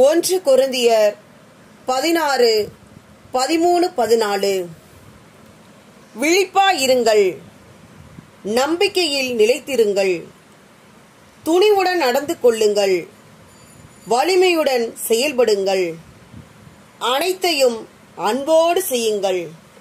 ஒன்று கொரிந்தியர் பதினாறு பதிமூணு பதினாலு விழிப்பாயிருங்கள் நம்பிக்கையில் நிலைத்திருங்கள் துணிவுடன் நடந்து கொள்ளுங்கள் வலிமையுடன் செயல்படுங்கள் அனைத்தையும் அன்போடு செய்யுங்கள்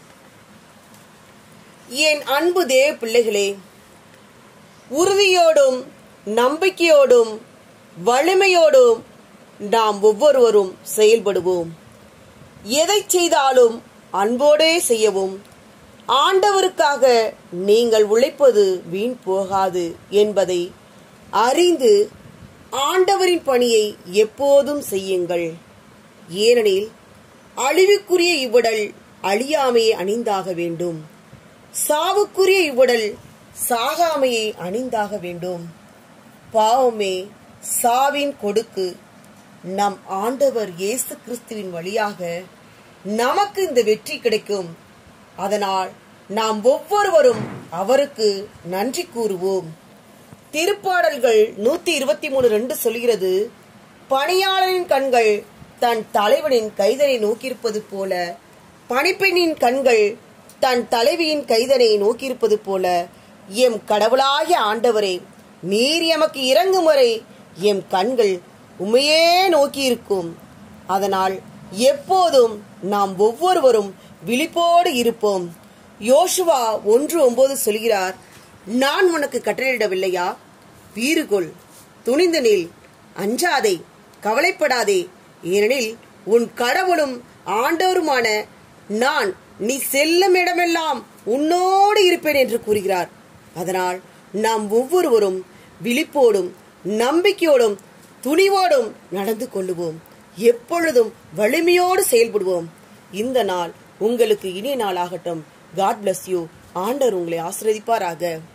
என் அன்பு தேவ பிள்ளைகளே உறுதியோடும் நம்பிக்கையோடும் வலிமையோடும் நாம் ஒவ்வொருவரும் செயல்படுவோம் எதை செய்தாலும் அன்போடே செய்யவும் ஆண்டவருக்காக நீங்கள் உழைப்பது வீண் போகாது என்பதை அறிந்து ஆண்டவரின் பணியை எப்போதும் செய்யுங்கள் ஏனெனில் அழிவுக்குரிய இவ்வுடல் அழியாமையை அணிந்தாக வேண்டும் சாவுக்குரிய இவ்வுடல் சாகாமையை அணிந்தாக வேண்டும் பாவமே சாவின் கொடுக்கு நம் ஆண்டவர் இயேசு கிறிஸ்துவின் வழியாக நமக்கு இந்த வெற்றி கிடைக்கும் அதனால் நாம் ஒவ்வொருவரும் அவருக்கு நன்றி கூறுவோம் திருப்பாடல்கள் நூத்தி இருபத்தி மூணு ரெண்டு சொல்கிறது பணியாளரின் கண்கள் தன் தலைவனின் கைதனை நோக்கியிருப்பது போல பணிப்பெண்ணின் கண்கள் தன் தலைவியின் கைதனை நோக்கியிருப்பது போல எம் கடவுளாகிய ஆண்டவரே நீர் எமக்கு இறங்கும் வரை எம் கண்கள் உமையே நோக்கியிருக்கும் அதனால் எப்போதும் நாம் ஒவ்வொருவரும் விழிப்போடு இருப்போம் யோசுவா ஒன்று ஒன்பது சொல்கிறார் நான் உனக்கு கட்டளையிடவில்லையா வீறுகொள் துணிந்து நில் அஞ்சாதே கவலைப்படாதே ஏனெனில் உன் கடவுளும் ஆண்டவருமான நான் நீ செல்லும் இடமெல்லாம் உன்னோடு இருப்பேன் என்று கூறுகிறார் அதனால் நாம் ஒவ்வொருவரும் விழிப்போடும் நம்பிக்கையோடும் துணிவோடும் நடந்து கொள்ளுவோம் எப்பொழுதும் வலிமையோடு செயல்படுவோம் இந்த நாள் உங்களுக்கு இனிய நாளாகட்டும் காட் bless யூ ஆண்டவர் உங்களை ஆசிர்வதிப்பாராக